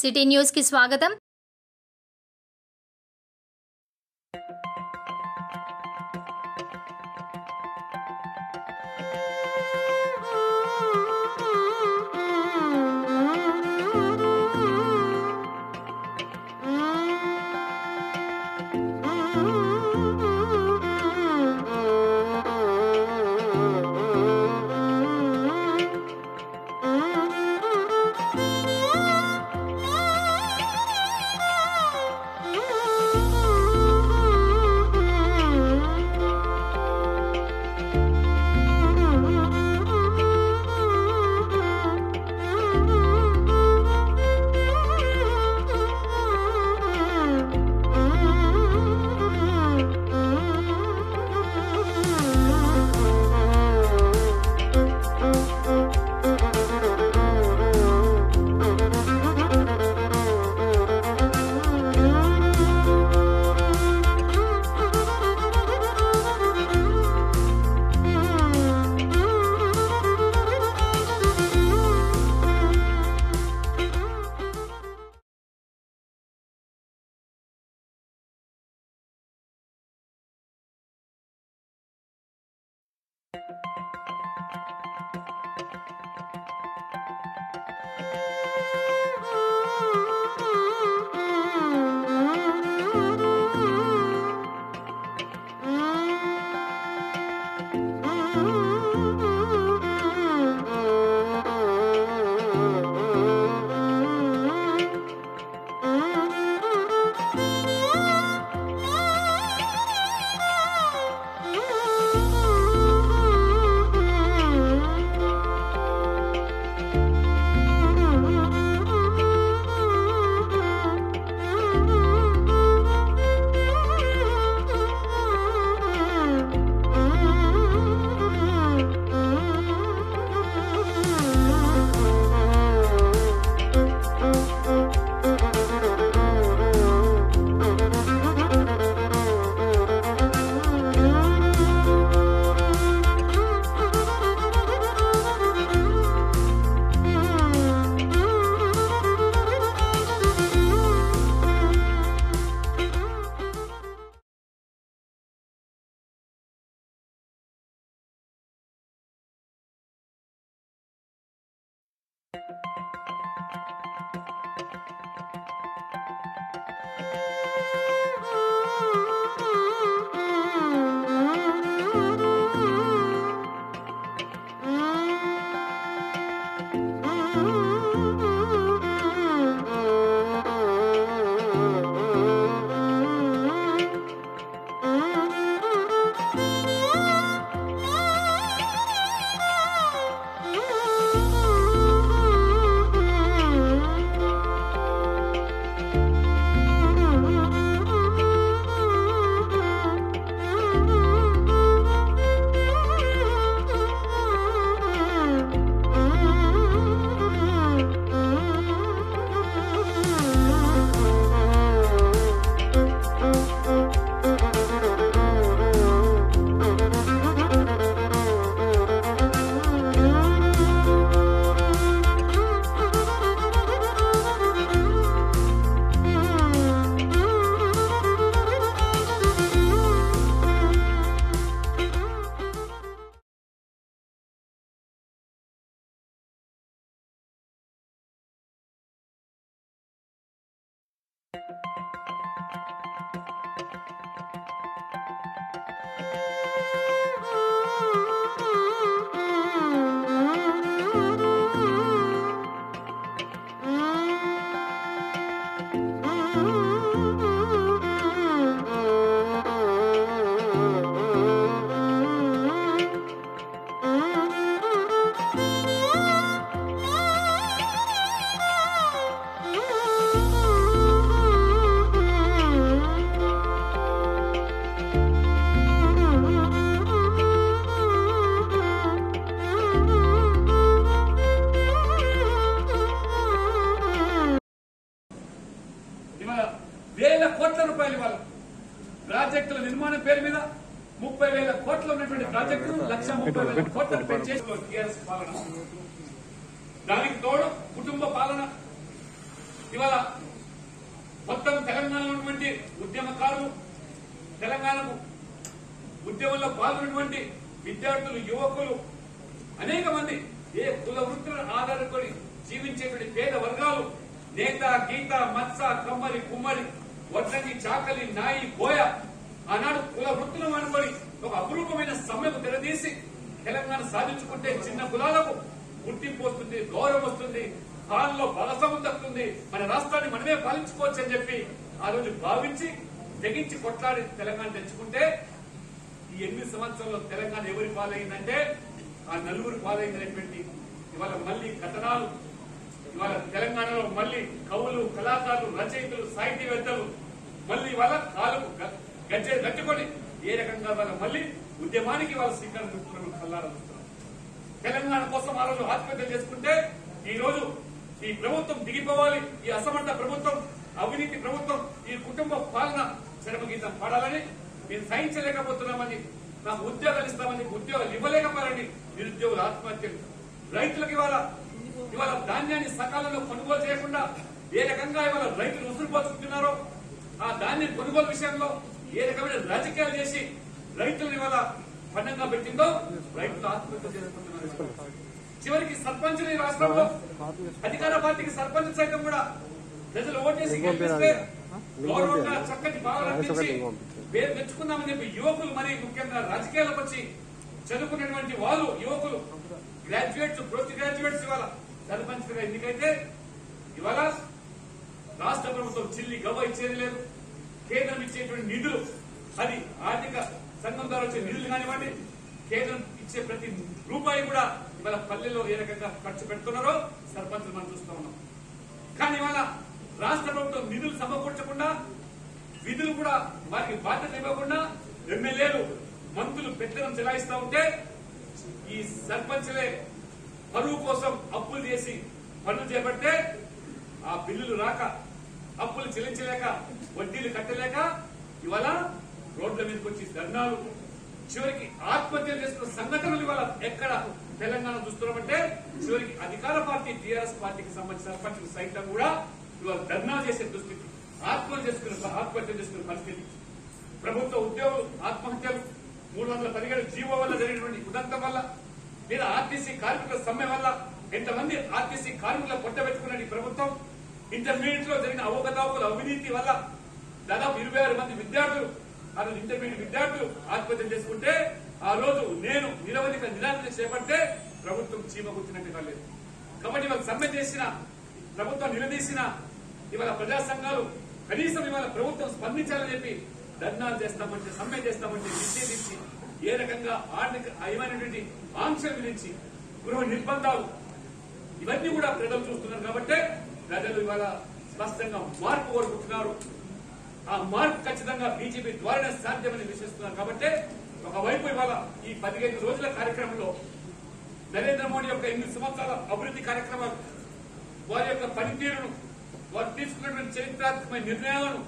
City news కి స్వాగతం ఇవాళ వేల కోట్ల రూపాయలు ఇవాళ ప్రాజెక్టుల నిర్మాణం పేరు మీద ముప్పై వేల కోట్ల ఉన్నటువంటి ప్రాజెక్టులు లక్ష ముప్పై వేల కోట్లను పెంచేసి టీఆర్ఎస్ పాలన దానికి తోడు కుటుంబ పాలన ఇవాళ మొత్తం తెలంగాణలో ఉన్నటువంటి ఉద్యమకారులు తెలంగాణకు ఉద్యమంలో పాల్గొన్నటువంటి విద్యార్థులు యువకులు అనేక మంది ఏ కుల వృత్తులను ఆధారపడి జీవించేటువంటి పేద వర్గాలు నేత గీత మత్స కమ్మరి కుమ్మరి వడ్రంగి చాకలి నాయి బోయ ఆనాడు కుల వృత్తులను అనుకొని ఒక అపురూపమైన సమ్మెకు తెరదీసి తెలంగాణ సాధించుకుంటే చిన్న కులాలకు గుర్తింపు వస్తుంది గౌరవం వస్తుంది పాలనలో బలసము దక్కుతుంది మన రాష్ట్రాన్ని మనమే పాలించుకోవచ్చు అని చెప్పి ఆ రోజు భావించి తెగించి కొట్లాడి తెలంగాణ తెచ్చుకుంటే ఈ ఎనిమిది సంవత్సరాల్లో తెలంగాణ ఎవరి పాలైందంటే ఆ నలుగురు పాలైందనేటువంటి ఇవాళ మళ్ళీ కథనాలు ఇవాళ తెలంగాణలో మళ్ళీ కవులు కళాకారులు రచయితలు సాహితీవేత్తలు మళ్ళీ ఇవాళ కాలుకు గ- గజ్జె కట్టుకొని ఏ రకంగా వాళ్ళ మళ్ళీ ఉద్యమానికి వాళ్ళ శ్రీకారం చుట్టుకున్న కల్లారలుస్తున్నారు తెలంగాణ కోసం ఆ రోజు ఆత్మహత్యలు చేసుకుంటే ఈ రోజు ఈ ప్రభుత్వం దిగిపోవాలి ఈ అసమర్థ ప్రభుత్వం అవినీతి ప్రభుత్వం ఈ కుటుంబ పాలన చరమగీతం పాడాలని మేము సహించలేకపోతున్నామని నాకు ఉద్యోగాలు ఇస్తామని ఉద్యోగాలు ఇవ్వలేకపోయారని నిరుద్యోగుల ఆత్మహత్యలు రైతులకు ఇవాళ ఇవాళ ధాన్యాన్ని సకాలంలో కొనుగోలు చేయకుండా ఏ రకంగా ఇవాళ రైతులు ఉసురు పోసుకుంటున్నారో ఆ ధాన్యం కొనుగోలు విషయంలో ఏ రకమైన రాజకీయాలు చేసి రైతులను ఇవాళ పన్నంగా పెట్టిందో రైతులు ఆత్మహత్య చేసుకుంటున్నారు ఇవాళ. చివరికి సర్పంచులు ఈ రాష్ట్రంలో అధికార పార్టీకి సర్పంచ్ సైతం కూడా ప్రజలు ఓటేసి గెలిపిస్తే గౌరవంగా చక్కటి భావన అందించి పేరు తెచ్చుకుందామని చెప్పి యువకులు మరి ముఖ్యంగా రాజకీయాలకు వచ్చి చదువుకున్నటువంటి వాళ్ళు యువకులు గ్రాడ్యుయేట్స్ పోస్ట్ గ్రాడ్యుయేట్స్ ఇవాళ సర్పంచ్ గా ఎన్నికైతే ఇవాళ రాష్ట్ర ప్రభుత్వం చిల్లి గవ్వ ఇచ్చేది లేదు కేంద్రం ఇచ్చేటువంటి నిధులు అది ఆర్థిక సంఘం ద్వారా వచ్చే నిధులు కానివ్వండి కేంద్రం ఇచ్చే ప్రతి రూపాయి కూడా ఇవాళ పల్లెల్లో ఏ రకంగా ఖర్చు పెడుతున్నారో సర్పంచులు మనం చూస్తా ఉన్నాం కానీ ఇవాళ రాష్ట్ర ప్రభుత్వం నిధులు సమకూర్చకుండా విధులు కూడా వారికి బాధ్యత ఇవ్వకుండా ఎమ్మెల్యేలు మంత్రులు పెత్తనం చెలాయిస్తా ఉంటే ఈ సర్పంచ్లే పరువు కోసం అప్పులు చేసి పనులు చేపడితే ఆ బిల్లులు రాక అప్పులు చెల్లించలేక వడ్డీలు కట్టలేక ఇవాళ రోడ్ల మీదకి వచ్చి ధర్నాలు చివరికి ఆత్మహత్యలు చేసుకున్న సంఘటనలు ఇవాళ ఎక్కడ తెలంగాణ చూస్తున్నామంటే చివరికి అధికార పార్టీ టీఆర్ఎస్ పార్టీకి సంబంధించిన సర్పంచులు సైతం కూడా ఇవాళ ధర్నా చేసే దుస్థితి ఆత్మహత్య చేసుకున్న ఆత్మహత్య చేసుకున్న పరిస్థితి ప్రభుత్వ ఉద్యోగులు ఆత్మహత్యలు మూడు వందల పదిహేడు జీవో వల్ల జరిగినటువంటి ఉదంతం వల్ల లేదా ఆర్టీసీ కార్మికుల సమ్మె వల్ల ఎంతమంది ఆర్టీసీ కార్మికుల పొట్టబెట్టుకున్న ఈ ప్రభుత్వం ఇంటర్మీడియట్ లో జరిగిన అవకతవకల అవినీతి వల్ల దాదాపు ఇరవై ఆరు మంది విద్యార్థులు ఆ రోజు ఇంటర్మీడియట్ విద్యార్థులు ఆత్మహత్య చేసుకుంటే ఆ రోజు నేను నిరవధిక నిరాకరణ చేపడితే ప్రభుత్వం చీమ గుర్తినట్టుగా లేదు కాబట్టి ఇవాళ సమ్మె చేసిన ప్రభుత్వం నిలదీసిన ఇవాళ ప్రజా సంఘాలు కనీసం ఇవాళ ప్రభుత్వం స్పందించాలని చెప్పి ధర్నాలు చేస్తామంటే సమ్మె చేస్తామంటే నిషేధించి ఏ రకంగా ఆర్థిక ఏమైనటువంటి ఆంక్షలు విధించి గృహ నిర్బంధాలు ఇవన్నీ కూడా ప్రజలు చూస్తున్నారు కాబట్టి ప్రజలు ఇవాళ స్పష్టంగా మార్పు కోరుకుంటున్నారు ఆ మార్పు ఖచ్చితంగా బీజేపీ ద్వారానే సాధ్యమని విశ్వసిస్తున్నారు కాబట్టి ఒకవైపు ఇవాళ ఈ పదిహేను రోజుల కార్యక్రమంలో నరేంద్ర మోడీ యొక్క ఎనిమిది సంవత్సరాల అభివృద్ధి కార్యక్రమాలు వారి యొక్క పనితీరును వారు తీసుకున్నటువంటి చరిత్రాత్మకమైన నిర్ణయాలను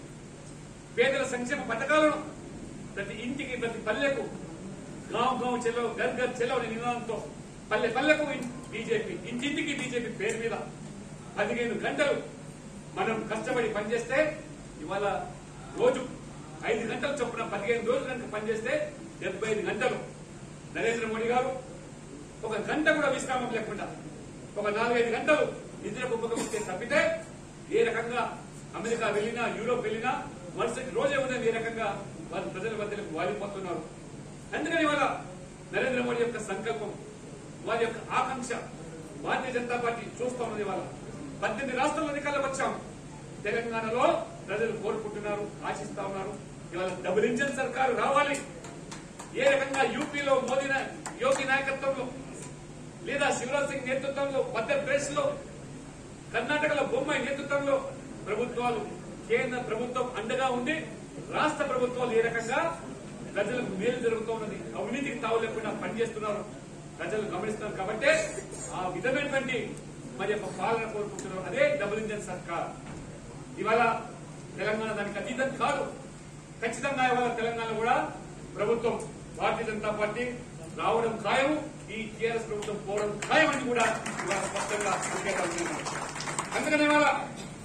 పేదల సంక్షేమ పథకాలను ప్రతి ఇంటికి ప్రతి పల్లెకు గాంవ్ గాంవ్ చెల్లవు గర్ గర్ చెల్లవు అనే నినాదంతో పల్లె పల్లెకు బీజేపీ ఇంటింటికి బీజేపీ పేరు మీద పదిహేను గంటలు మనం కష్టపడి పనిచేస్తే ఇవాళ రోజు ఐదు గంటలు చొప్పున పదిహేను రోజులు కనుక పనిచేస్తే డెబ్బై ఐదు గంటలు నరేంద్ర మోడీ గారు ఒక గంట కూడా విశ్రామం లేకుండా ఒక నాలుగైదు గంటలు నిద్రకు ఉపయోగిస్తే తప్పితే ఏ రకంగా అమెరికా వెళ్ళినా యూరోప్ వెళ్ళినా మరుసటి రోజే ఉన్నది ఏ రకంగా వారు ప్రజల మధ్యలకు వాలిపోతున్నారు అందుకని ఇవాళ నరేంద్ర మోడీ యొక్క సంకల్పం వారి యొక్క ఆకాంక్ష భారతీయ జనతా పార్టీ చూస్తా ఉన్నది ఇవాళ పద్దెనిమిది రాష్ట్రాల అధికారులు వచ్చాం తెలంగాణలో ప్రజలు కోరుకుంటున్నారు ఆశిస్తా ఉన్నారు ఇవాళ డబుల్ ఇంజన్ సర్కారు రావాలి ఏ రకంగా యూపీలో మోదీ నా- యోగి నాయకత్వంలో లేదా శివరాజ్ సింగ్ నేతృత్వంలో మధ్యప్రదేశ్ లో కర్ణాటకలో బొమ్మాయి నేతృత్వంలో ప్రభుత్వాలు కేంద్ర ప్రభుత్వం అండగా ఉండి రాష్ట్ర ప్రభుత్వాలు ఏ రకంగా ప్రజలకు మేలు జరుగుతున్నది అవినీతికి తావు లేకుండా పనిచేస్తున్నారు ప్రజలు గమనిస్తున్నారు కాబట్టి ఆ విధమైనటువంటి మరి యొక్క పాలన కోరుకుంటున్నారు అదే డబుల్ ఇంజన్ సర్కార్ ఇవాళ తెలంగాణ దానికి అతీతం కాదు ఖచ్చితంగా ఇవాళ తెలంగాణ కూడా ప్రభుత్వం భారతీయ జనతా పార్టీ రావడం ఖాయం ఈ టీఆర్ఎస్ ప్రభుత్వం పోవడం ఖాయం అని కూడా ఇవాళ స్పష్టంగా సంకేతాలు ఉన్నాయి. అందుకని ఇవాళ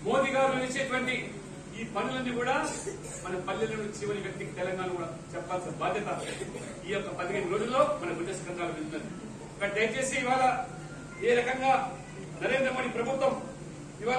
మోదీ గారు చేసేటువంటి ఈ పనులన్నీ కూడా మన పల్లెల చివరి వ్యక్తికి తెలంగాణ కూడా చెప్పాల్సిన బాధ్యత ఈ యొక్క పదిహేను రోజుల్లో మన గుడ్డ సిద్ధంగా వెళ్తున్నది ఇక్కడ దయచేసి ఇవాళ ఏ రకంగా నరేంద్ర మోడీ ప్రభుత్వం ఇవాళ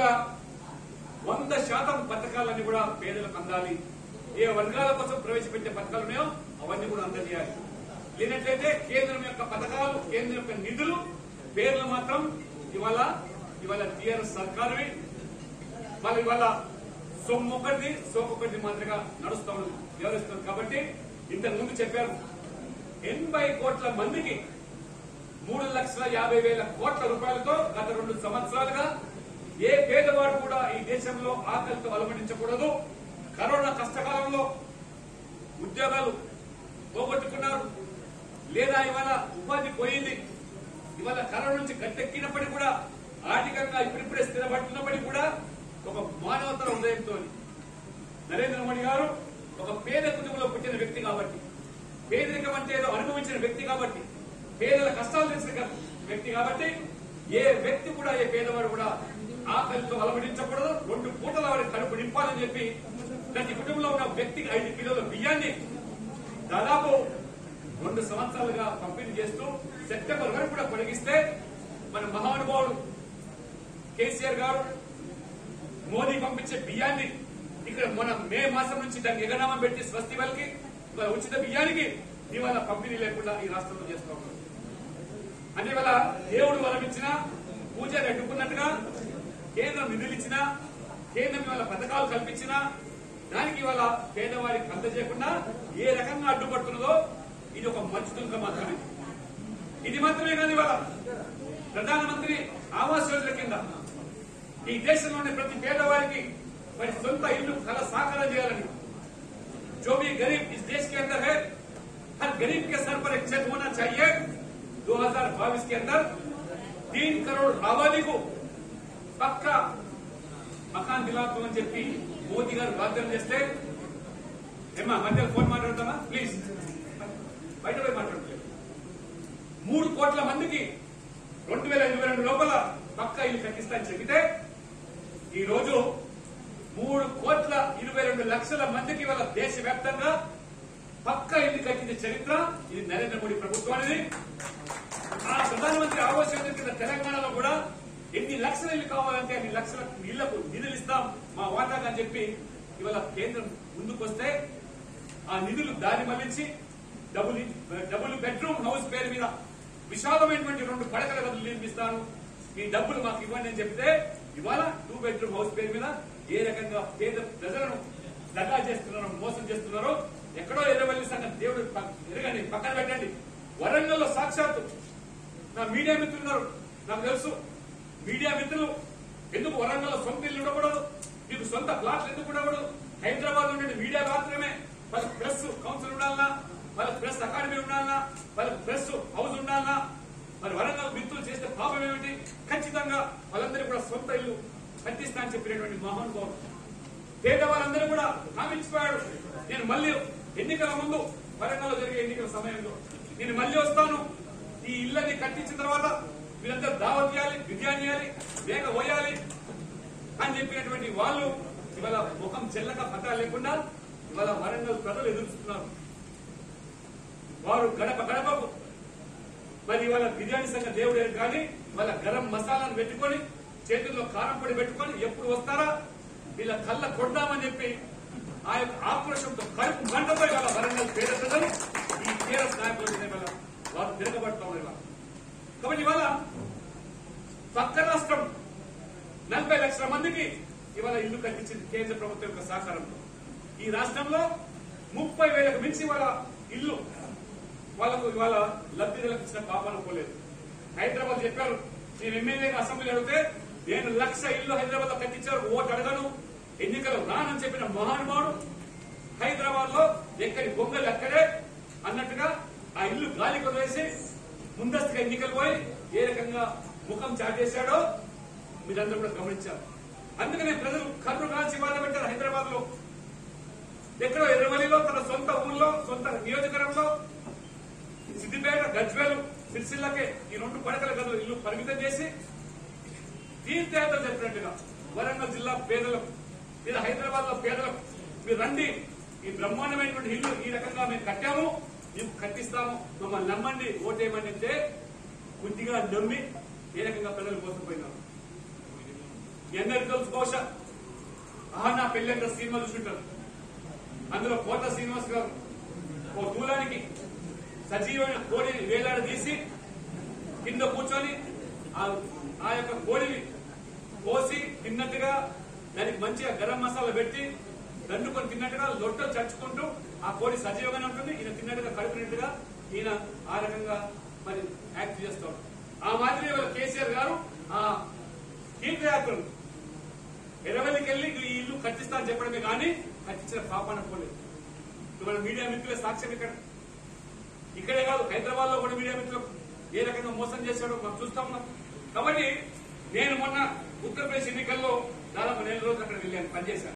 వంద శాతం పథకాలన్నీ కూడా పేదలకు అందాలి ఏ వర్గాల కోసం ప్రవేశపెట్టే పథకాలు ఉన్నాయో అవన్నీ కూడా అందజేయాలి లేనట్లయితే కేంద్రం యొక్క పథకాలు కేంద్రం యొక్క నిధులు పేర్లు మాత్రం ఇవాళ ఇవాళ టీఆర్ఎస్ సర్కారువి వాళ్ళు ఇవాళ సొమ్ము ఒకటిది సోకు ఒకటిది మాదిరిగా నడుస్తా ఉన్నది వ్యవహరిస్తుంది కాబట్టి ఇంతకు ముందు చెప్పారు ఎనభై కోట్ల మందికి మూడు లక్షల యాభై వేల కోట్ల రూపాయలతో గత రెండు సంవత్సరాలుగా ఏ పేదవాడు కూడా ఈ దేశంలో ఆకలితో అలమటించకూడదు కరోనా కష్టకాలంలో ఉద్యోగాలు పోగొట్టుకున్నారు లేదా ఇవాళ ఉపాధి పోయింది ఇవాళ కరోనా నుంచి గట్టెక్కినప్పటికీ కూడా ఆర్థికంగా ఇప్పుడిప్పుడే స్థిరపడుతున్నప్పటికీ కూడా ఒక మానవతర హృదయంతో నరేంద్ర మోడీ గారు ఒక పేద కుటుంబంలో పుట్టిన వ్యక్తి కాబట్టి పేదరికం అంటే ఏదో అనుభవించిన వ్యక్తి కాబట్టి పేదల కష్టాలు తెలిసిన వ్యక్తి కాబట్టి ఏ వ్యక్తి కూడా ఏ పేదవాడు కూడా ఆకలితో అలమటించకూడదు రెండు పూటల వారి కడుపు నింపాలని చెప్పి ప్రతి కుటుంబంలో ఉన్న వ్యక్తికి ఐదు కిలోల బియ్యాన్ని దాదాపు రెండు సంవత్సరాలుగా పంపిణీ చేస్తూ సెప్టెంబర్ వరకు కూడా పొడిగిస్తే మన మహానుభావుడు కేసీఆర్ గారు మోదీ పంపించే బియ్యాన్ని ఇక్కడ మన మే మాసం నుంచి దానికి ఎగనామం పెట్టి స్వస్తి వాళ్ళకి ఇవాళ ఉచిత బియ్యానికి ఇవాళ పంపిణీ లేకుండా ఈ రాష్ట్రంలో చేస్తూ ఉన్నారు అంటే ఇవాళ దేవుడు వరం ఇచ్చినా పూజలు అడ్డుకున్నట్టుగా కేంద్రం నిధులు ఇచ్చినా కేంద్రం ఇవాళ పథకాలు కల్పించినా దానికి ఇవాళ పేదవారికి అందజేయకుండా ఏ రకంగా అడ్డుపడుతున్నదో ఇది ఒక మంచి దుంక మాత్రమే ఇది మాత్రమే కాదు ఇవాళ ప్రధానమంత్రి ఆవాస్ యోజన కింద ఈ దేశంలోని ప్రతి పేదవారికి మరి సొంత ఇల్లు కల సాకారం చేయాలని जो भी गरीब इस देश के अंदर है हर गरीब के सर पर एक छत होना चाहिए 2022 के अंदर तीन करोड़ आबादी को పక్కా మకాన్ దిలాకు అని చెప్పి మోదీ గారు వాగ్దానం చేస్తే ఏమా మధ్యలో ఫోన్ మాట్లాడతామా ప్లీజ్ బయట పోయి మాట్లాడలేదు మూడు కోట్ల మందికి రెండు వేల ఇరవై రెండు లోపల పక్కా ఇల్లు కట్టిస్తా అని చెబితే ఈ రోజు మూడు కోట్ల ఇరవై రెండు లక్షల మందికి వాళ్ళ దేశవ్యాప్తంగా పక్క ఇల్లు కట్టిన చరిత్ర ఇది నరేంద్ర మోడీ ప్రభుత్వానికి ఆ ప్రధానమంత్రి ఆవాస్ యోజన కింద తెలంగాణలో కూడా ఎన్ని లక్షల ఇల్లు కావాలంటే అన్ని లక్షల ఇళ్లకు నిధులు ఇస్తాం మా వాటాగా అని చెప్పి ఇవాళ కేంద్రం ముందుకొస్తే ఆ నిధులు దారి మళ్లించి డబుల్ డబుల్ బెడ్రూమ్ హౌస్ పేరు మీద విశాలమైనటువంటి రెండు పడకల గదులు నిర్మిస్తాను ఈ డబ్బులు మాకు ఇవ్వండి అని చెప్తే ఇవాళ టూ బెడ్రూమ్ హౌస్ పేరు మీద ఏ రకంగా పేద ప్రజలను దగా చేస్తున్నారో మోసం చేస్తున్నారో ఎక్కడో ఎర్రవల్లి సంగతి దేవుడు ప- ఎరగండి పక్కన పెట్టండి వరంగల్లో సాక్షాత్తు నా మీడియా మిత్రులు ఉన్నారు నాకు తెలుసు మీడియా మిత్రులు ఎందుకు వరంగల్లో సొంత ఇల్లు ఉండకూడదు మీకు సొంత ప్లాట్లు ఎందుకు ఉండకూడదు హైదరాబాద్ ఉండే మీడియా మాత్రమే వాళ్ళకి ప్రెస్ కౌన్సిల్ ఉండాలన్నా వాళ్ళకి ప్రెస్ అకాడమీ ఉండాలన్నా వాళ్ళకి ప్రెస్ హౌస్ ఉండాలన్నా మరి వరంగల్ మిత్రులు చేస్తే పాపం ఏమిటి ఖచ్చితంగా వాళ్ళందరూ కూడా సొంత ఇల్లు కట్టిస్తా అని చెప్పినటువంటి మహానుభావుడు పేదవాళ్ళందరూ కూడా హామీచ్చిపోయాడు నేను మళ్ళీ ఎన్నికల ముందు వరంగల్లో జరిగే ఎన్నికల సమయంలో నేను మళ్ళీ వస్తాను ఈ ఇళ్ళని కట్టించిన తర్వాత వీళ్ళందరూ దావత్ చేయాలి బిర్యానీ చేయాలి వేగ పోయాలి అని చెప్పినటువంటి వాళ్ళు ఇవాళ ముఖం చెల్లక పట్టా లేకుండా ఇవాళ వరంగల్ ప్రజలు ఎదురుస్తున్నారు వారు గడప గడపకు మరి ఇవాళ బిర్యానీ సంఘ దేవుడు ఏం కానీ వాళ్ళ గరం మసాలాను పెట్టుకొని చేతుల్లో కారం పొడి పెట్టుకొని ఎప్పుడు వస్తారా వీళ్ళ కళ్ళ కొడదామని చెప్పి ఆ యొక్క ఆక్రోషంతో కడుపు మంటతో ఇవాళ వరంగల్ పేద ప్రజలు ఈ టీఆర్ఎస్ నాయకులు ఇవాళ వారు తిరగబడతా ఉన్నారు ఇవాళ కాబట్టి ఇవాళ పక్క రాష్ట్రం నలభై లక్షల మందికి ఇవాళ ఇల్లు కట్టించింది కేంద్ర ప్రభుత్వం యొక్క సహకారంతో ఈ రాష్ట్రంలో ముప్పై వేలకు మించి ఇవాళ ఇల్లు వాళ్ళకు ఇవాళ లబ్ధిదారులకు ఇచ్చిన పాపాన పోలేదు హైదరాబాద్ చెప్పారు నేను ఎమ్మెల్యేగా అసెంబ్లీ అడిగితే నేను లక్ష ఇల్లు హైదరాబాద్ లో కట్టించారు ఓటు అడగను ఎన్నికలు రానని చెప్పిన మహానుభావుడు హైదరాబాద్ లో ఎక్కడి బొంగలు అక్కడే అన్నట్టుగా ఆ ఇల్లు గాలి కొదిలేసి ముందస్తుగా ఎన్నికలు పోయి ఏ రకంగా ముఖం చాటేశాడో మీరందరూ కూడా గమనించారు అందుకనే ప్రజలు కన్ను కాల్చి బాధ పెట్టారు హైదరాబాద్ లో ఎక్కడో ఎర్రవల్లిలో తన సొంత ఊళ్ళో సొంత నియోజకవర్గంలో సిద్దిపేట గజ్వేలు సిరిసిల్లకే ఈ రెండు పడకల గదులు ఇల్లు పరిమితం చేసి తీర్థయాత్ర చెప్పినట్టుగా వరంగల్ జిల్లా పేదలకు లేదా హైదరాబాద్ లో పేదలకు మీరు రండి ఈ బ్రహ్మాండమైనటువంటి ఇల్లు ఈ రకంగా మేము కట్టాము మేము కట్టిస్తాము మమ్మల్ని నమ్మండి ఓటేయమని అంటే కొద్దిగా నమ్మి ఏ రకంగా ప్రజలు మోసపోయినారు మీ అందరికీ తెలుసు బహుశా ఆహా నా పెళ్ళంట సినిమా చూసుంటారు అందులో కోట శ్రీనివాస్ గారు ఓ దూలానికి సజీవమైన కోడిని వేలాడదీసి కింద కూర్చొని ఆ- ఆ యొక్క కోడిని కోసి తిన్నట్టుగా దానికి మంచిగా గరం మసాలా పెట్టి దండుకొని తిన్నట్టుగా లొట్టలు చచ్చుకుంటూ ఆ కోడి సజీవంగానే ఉంటుంది ఈయన తిన్నట్టుగా కడుపునట్టుగా ఈయన ఆ రకంగా మరి యాక్ట్ చేస్తాడు ఆ మాదిరి వాళ్ళ కేసీఆర్ గారు ఆ తీర్థయాత్రలు ఎర్రవల్లికి వెళ్ళి ఈ ఇల్లు కట్టిస్తా అని చెప్పడమే కానీ కట్టించిన పాపాన పోలేదు ఇప్పుడు మన మీడియా మిత్రుల సాక్ష్యం ఇక్కడ ఇక్కడే కాదు హైదరాబాద్ లో కూడా మీడియా మిత్రులు ఏ రకంగా మోసం చేశాడో మనం చూస్తా ఉన్నాం కాబట్టి నేను మొన్న ఉత్తరప్రదేశ్ ఎన్నికల్లో దాదాపు నెల రోజులు అక్కడ వెళ్ళాను పనిచేశాను